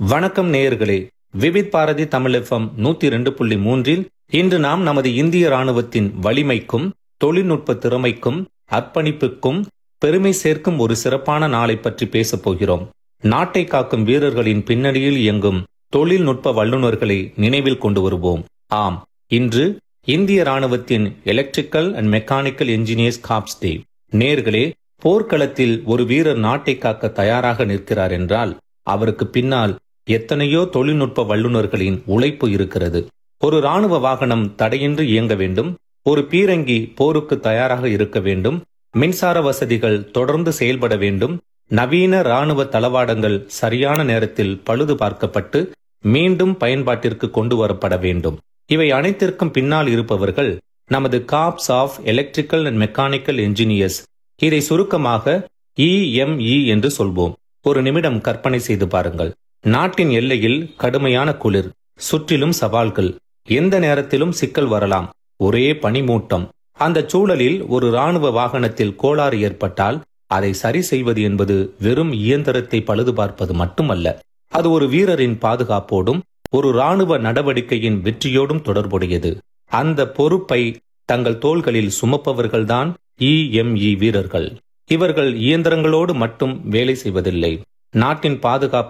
வணக்கம் நேயர்களே விவித் பாரதி தமிழ் எஃப்எம் நூத்தி ரெண்டு புள்ளி மூன்றில் இன்று நாம் நமது இந்திய ராணுவத்தின் வலிமைக்கும் தொழில்நுட்ப திறமைக்கும் அர்ப்பணிப்புக்கும் பெருமை சேர்க்கும் ஒரு சிறப்பான நாளை பற்றி பேசப் போகிறோம் நாட்டை காக்கும் வீரர்களின் பின்னணியில் இயங்கும் தொழில்நுட்ப வல்லுநர்களை நினைவில் கொண்டு வருவோம் ஆம் இன்று இந்திய ராணுவத்தின் electrical and mechanical engineers corps day நேர்களே போர்க்களத்தில் ஒரு வீரர் நாட்டை காக்க தயாராக நிற்கிறார் என்றால் அவருக்கு பின்னால் எத்தனையோ தொழில்நுட்ப வல்லுநர்களின் உழைப்பு இருக்கிறது ஒரு ராணுவ வாகனம் தடையின்றி இயங்க வேண்டும் ஒரு பீரங்கி போருக்கு தயாராக இருக்க வேண்டும் மின்சார வசதிகள் தொடர்ந்து செயல்பட வேண்டும் நவீன ராணுவ தளவாடங்கள் சரியான நேரத்தில் பழுது பார்க்கப்பட்டு மீண்டும் பயன்பாட்டிற்கு கொண்டு வரப்பட வேண்டும் இவை அனைத்திற்கும் பின்னால் இருப்பவர்கள் நமது corps of electrical and mechanical engineers இதை சுருக்கமாக இஎம்இ என்று சொல்வோம் ஒரு நிமிடம் கற்பனை செய்து பாருங்கள் நாட்டின் எல்லையில் கடுமையான குளிர் சுற்றிலும் சவால்கள் எந்த நேரத்திலும் சிக்கல் வரலாம் ஒரே பனிமூட்டம் அந்த சூழலில் ஒரு ராணுவ வாகனத்தில் கோளாறு ஏற்பட்டால் அதை சரி செய்வது என்பது வெறும் இயந்திரத்தை பழுது பார்ப்பது மட்டுமல்ல அது ஒரு வீரரின் பாதுகாப்போடும் ஒரு ராணுவ நடவடிக்கையின் வெற்றியோடும் தொடர்புடையது அந்த பொறுப்பை தங்கள் தோள்களில் சுமப்பவர்கள்தான் இஎம்இ வீரர்கள் இவர்கள் இயந்திரங்களோடு மட்டும் வேலை செய்வதில்லை நாட்டின் பாதுகாப்பு